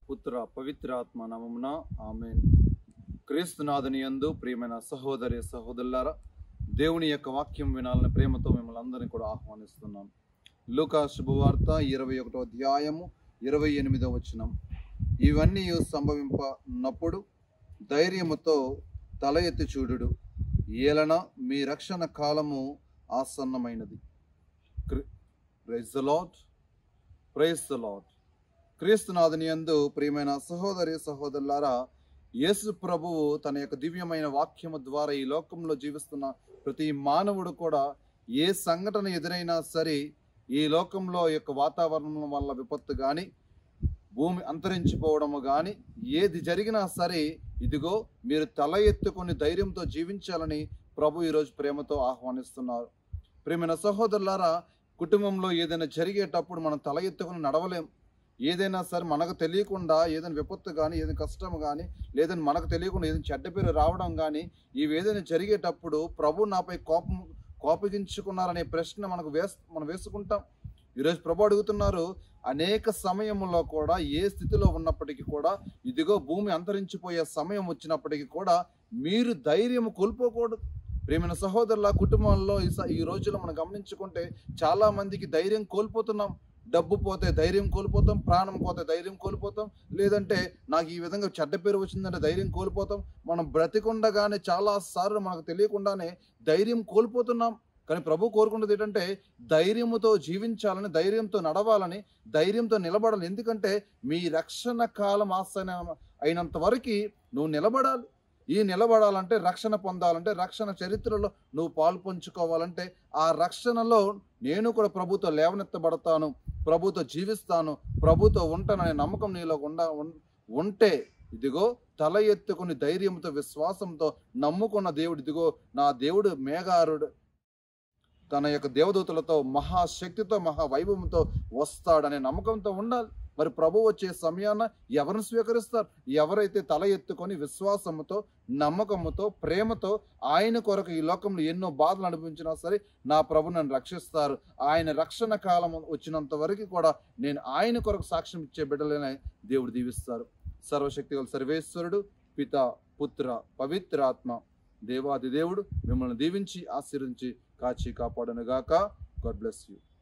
పుత్ర పవిత్రాత్మ నామమున ఆమెన్ క్రీస్తునాథుని యందు ప్రియమైన సహోదరి సహోదరులారా దేవుని యొక్క వాక్యం వినాలని ప్రేమతో మిమ్మల్ని అందరినీ కూడా ఆహ్వానిస్తున్నాం లూకా శుభవార్త ఇరవై ఒకటో అధ్యాయము ఇరవై ఎనిమిదో వచనం ఇవన్నీ సంభవింపనప్పుడు ధైర్యముతో తల ఎత్తి చూడుడు ఏలన మీ రక్షణ కాలము ఆసన్నమైనది praise the lord praise the lord క్రీస్తునాథుని యందు ప్రియమైన సహోదరి సహోదరులారా యేసు ప్రభువు తన యొక్క దివ్యమైన వాక్యము ద్వారా ఈ లోకంలో జీవిస్తున్న ప్రతి మానవుడు కూడా ఏ సంఘటన ఎదురైనా సరే ఈ లోకంలో యొక్క వాతావరణం వల్ల విపత్తు కానీ భూమి అంతరించిపోవడము కానీ ఏది జరిగినా సరే ఇదిగో మీరు తల ఎత్తుకొని ధైర్యంతో జీవించాలని ప్రభు ఈరోజు ప్రేమతో ఆహ్వానిస్తున్నారు ప్రేమైన సహోదరులారా కుటుంబంలో ఏదైనా జరిగేటప్పుడు మనం తల ఎత్తుకొని నడవలేం ఏదైనా సరే మనకు తెలియకుండా ఏదైనా విపత్తు కానీ ఏదైనా కష్టం కానీ లేదని మనకు తెలియకుండా ఏదైనా చెడ్డ పేరు రావడం కానీ ఇవి ఏదైనా జరిగేటప్పుడు ప్రభు నాపై కోపం కోపగించుకున్నారనే ప్రశ్న మనకు వేస్ మనం వేసుకుంటాం ఈరోజు ప్రభు అడుగుతున్నారు అనేక సమయంలో కూడా ఏ స్థితిలో ఉన్నప్పటికీ కూడా ఇదిగో భూమి అంతరించిపోయే సమయం వచ్చినప్పటికీ కూడా మీరు ధైర్యం కోల్పోకూడదు ప్రేమైన సహోదరుల కుటుంబంలో ఈ స- ఈ రోజుల్లో మనం గమనించుకుంటే చాలా మందికి ధైర్యం కోల్పోతున్నాం డబ్బు పోతే ధైర్యం కోల్పోతాం ప్రాణం పోతే ధైర్యం కోల్పోతాం లేదంటే నాకు ఈ విధంగా చెడ్డ పేరు వచ్చిందంటే ధైర్యం కోల్పోతాం మనం బ్రతికుండగానే చాలా సార్లు మనకు తెలియకుండానే ధైర్యం కోల్పోతున్నాం కానీ ప్రభు కోరుకున్నది ఏంటంటే ధైర్యముతో జీవించాలని ధైర్యంతో నడవాలని ధైర్యంతో నిలబడాలి ఎందుకంటే మీ రక్షణ కాలం ఆసన అయినంత వరకు నువ్వు నిలబడాలి ఈ నిలబడాలంటే రక్షణ పొందాలంటే రక్షణ చరిత్రలో నువ్వు పాలు పంచుకోవాలంటే ఆ రక్షణలో నేను కూడా ప్రభుతో లేవనెత్తబడతాను ప్రభుతో జీవిస్తాను ప్రభుతో ఉంటాననే నమ్మకం నీలో ఉండ ఉన్- ఉంటే ఇదిగో తల ఎత్తుకుని ధైర్యంతో విశ్వాసంతో నమ్ముకున్న దేవుడు ఇదిగో నా దేవుడు మేఘారుడు తన యొక్క దేవదూతలతో మహాశక్తితో మహావైభవంతో వస్తాడనే నమ్మకంతో ఉండాలి మరి ప్రభు వచ్చే సమయాన ఎవరిని స్వీకరిస్తారు ఎవరైతే తల ఎత్తుకొని విశ్వాసముతో నమ్మకముతో ప్రేమతో ఆయన కొరకు ఈ లోకంలో ఎన్నో బాధలు అనిపించినా సరే నా ప్రభు నన్ను రక్షిస్తారు ఆయన రక్షణ కాలం వచ్చినంత వరకు కూడా నేను ఆయన కొరకు సాక్ష్యం ఇచ్చే బిడ్డలనే దేవుడు దీవిస్తారు సర్వశక్తి గల సర్వేశ్వరుడు పిత పుత్ర పవిత్ర ఆత్మ దేవాది దేవుడు మిమ్మల్ని దీవించి ఆశీర్వించి కాచి కాపాడనుగాక గాడ్ బ్లెస్ యూ